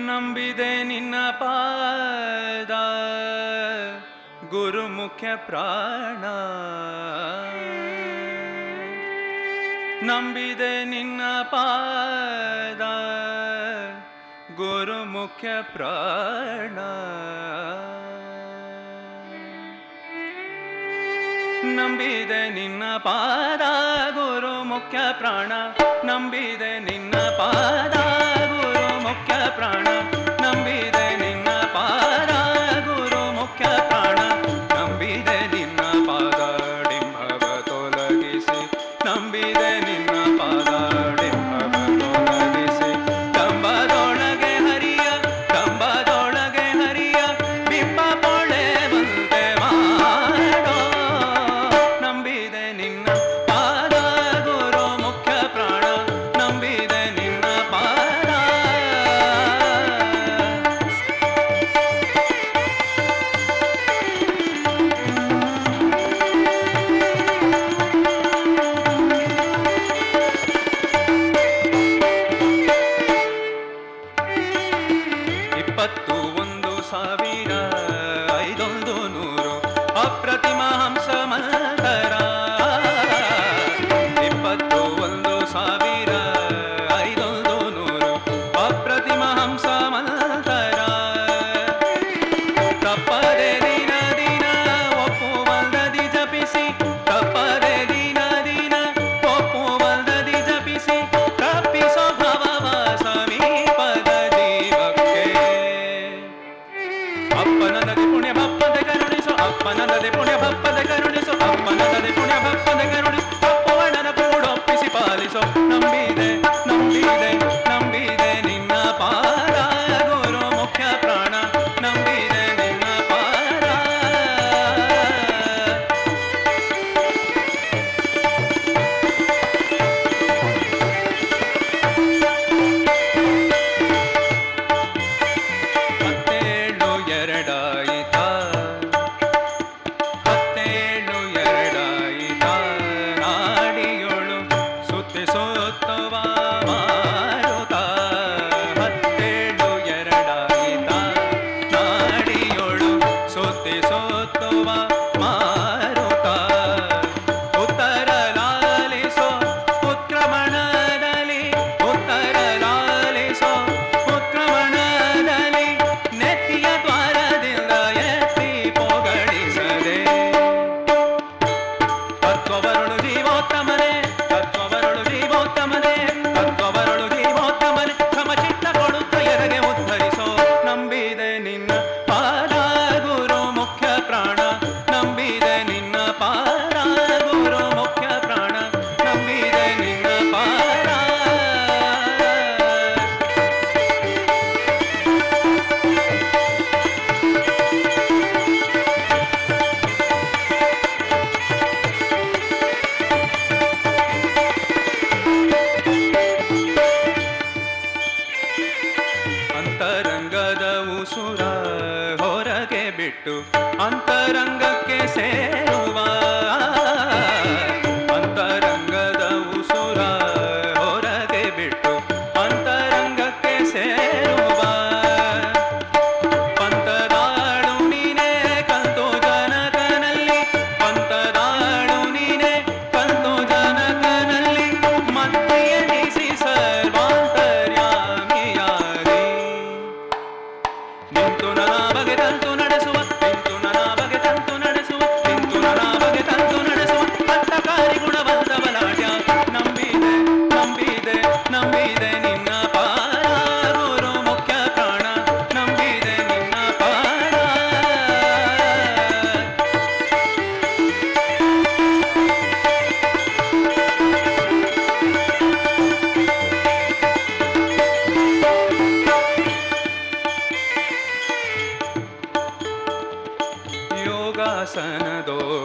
ನಂಬಿದೆ ನಿನ್ನ ಪಾದ ಗುರು ಮುಖ್ಯ ಪ್ರಾಣ ನಂಬಿದೆ ನಿನ್ನ ಪಾದ ಗುರು ಮುಖ್ಯ ಪ್ರಾಣ ನಂಬಿದೆ ನಿನ್ನ ಪಾದ ಗುರು ಮುಖ್ಯ ಪ್ರಾಣ ನಂಬಿದೆ ನಿನ್ನ ಪಾದ ಗುರು ಮುಖ್ಯ ಪ್ರಾಣ ನಂಬಿದೆ ನಿನ್ನ ಪಾದ ಗುರು ಮುಖ್ಯ ಪ್ರಾಣ ನಂಬಿದೆ ನಿನ್ನ ಪಾದ ಡಿಂಭವ ತೊಲಗಿಸಿ ನಂಬಿದೆ ನಿನ್ನ ಪಾದ ಡಿಂಭವ ತೊಲಗಿಸಿ ಕಂಬದೊಳಗೆ ಹರಿಯ ಕಂಬದೊಳಗೆ ಹರಿಯ ಬಿಂಬ ಪೊಳೆವಂತೆ ಮಾಡೋ ನಂಬಿದೆ ನಿನ್ನ ಪಾದ ಗುರು ಮುಖ್ಯ ಪ್ರಾಣ ನಂಬಿದೆ ನಿನ್ನ ಪಾದ ಇಪ್ಪತ್ತು ಒಂದು ಸಾವಿರ ಐದೊಂದು ನೂರು ಅಪ್ರತಿಮ ಹಂಸ ಮಂತರ ಇಪ್ಪತ್ತು ಒಂದು ಸಾವಿರ ಐದೊಂದು ನೂರು ಅಪ್ರತಿಮ ಹಂಸ ಮಂತರ ತಪ್ಪದೆ ದಿನ ದಿನ ಒಪ್ಪುವಲ್ದದಿ ಜಪಿಸಿ ತಪ್ಪದೆ ದಿನ ದಿನ ಒಪ್ಪುವಲ್ದದಿ ಜಪಿಸಿ ತಪ್ಪಿಸೋ ಭವವ ಸಮೀಪದ ಜೀವಕ್ಕೆ ಅಪ್ಪನದದಿ ಪುಣ್ಯ ಭಪ್ಪದ ಕರುಣಿಸು ಅಪ್ಪನದದಿ ಪುಣ್ಯ ಭಪ್ಪದ ಕರುಣಿಸು ಅಪ್ಪನದದಿ ಪುಣ್ಯ ಭಪ್ಪದ ಕರುಣಿಸು ಅಪ್ಪವಣ್ಣನ ಕೂಡೊಪ್ಪಿಸಿ ಪಾಲಿಸು ನಂಬಿದೆ ನಂಬಿದೆ ನಂಬಿದೆ ನಿನ್ನ ಪಾದ ಗುರು ಮುಖ್ಯ ಪ್ರಾಣ ನಂಬಿದೆ ನಿನ್ನ ಪಾದ ಹತ್ತೇಳು ಎರಡಾಯಿತ ಹತ್ತೇಳು ಎರಡಾಯಿತ ನಾಡಿಯೋಳು ಸುತ್ತಿ ಸುತ್ತುವ ಮಾರುತ ಹತ್ತೇಳು ಎರಡಾಯಿತ ನಾಡಿಯೋಳು ಸುತ್ತಿ ಸುತ್ತುವ ಮಾರುತ ಉತ್ತರ ಲಾಲಿಸೋ ಉತ್ಕ್ರಮಣದಲ್ಲಿ ಉತ್ತರ ಲಾಲಿಸೋ ಉತ್ಕ್ರಮಣದಲ್ಲಿ ನೆತ್ತಿಯ ದ್ವಾರದಿಂದ ಎತ್ತಿ ಪೊಗಳಿಸದೆ ತತ್ವವರುಳು ಜೀವೋತ್ತಮನೆ ತತ್ವವರುಳು ಜೀವೋತ್ತಮನೆ ತತ್ವವರುಳು ಜೀವೋತ್ತಮನೆ ಸಮಚಿತ್ತ ಕೊಡುತ್ತ ಎನಗೆ ಉದ್ಧರಿಸೋ ನಂಬಿದೆ ನಿನ್ನ ಪಾದ ಗುರು ಮುಖ್ಯ ಪ್ರಾಣ ನಂಬಿದೆ ನಿನ್ನ ಪಾದ ಗುರು ಮುಖ್ಯ ಪ್ರಾಣ ನಂಬಿದೆ ನಿನ್ನ ಪಾದ ಅಂತರಂಗದ ಉಸುರ ಹೊರಗೆ ಬಿಟ್ಟು ಅಂತರಂಗಕ್ಕೆ ಸೇರುವ ಅಂತರಂಗದ ಉಸುರ ಹೊರಗೆ ಬಿಟ್ಟು ಅಂತರಂಗಕ್ಕೆ ಸೇರುವ ಪಂತದಾಳು ನೀನೇ ಕಂತು ಜನಕನಲ್ಲಿ ಪಂತದಾಳು ನೀನೇ ಕಂತು ಜನಕನಲ್ಲಿ ಮತ್ತೆಯನಿಸಿ ಸರ್ವಾಂತರ್ಯಾಮಿಯಾಗಿ ನಿಂತು ನನ ಬಗೆ ತಂತು ನಡೆಸುವ ನಿಂತು ನನ ಬಗೆ ತಂತು ನಡೆಸುವ ನಿಂತು ನನ ಬಗೆ ತಂತು ನಡೆಸುವ ಹತ್ತಕಾರಿ ಗುಣವಂತ ಬಲಾಢ್ಯ ನಂಬಿದೆ ನಂಬಿದೆ ನಂಬಿದೆ ನಿನ್ನ ಪಾದ ಗುರು ಮುಖ್ಯ ಪ್ರಾಣ ನಂಬಿದೆ ನಿನ್ನ ಪಾದ ಯೋಗಾಸನದೋ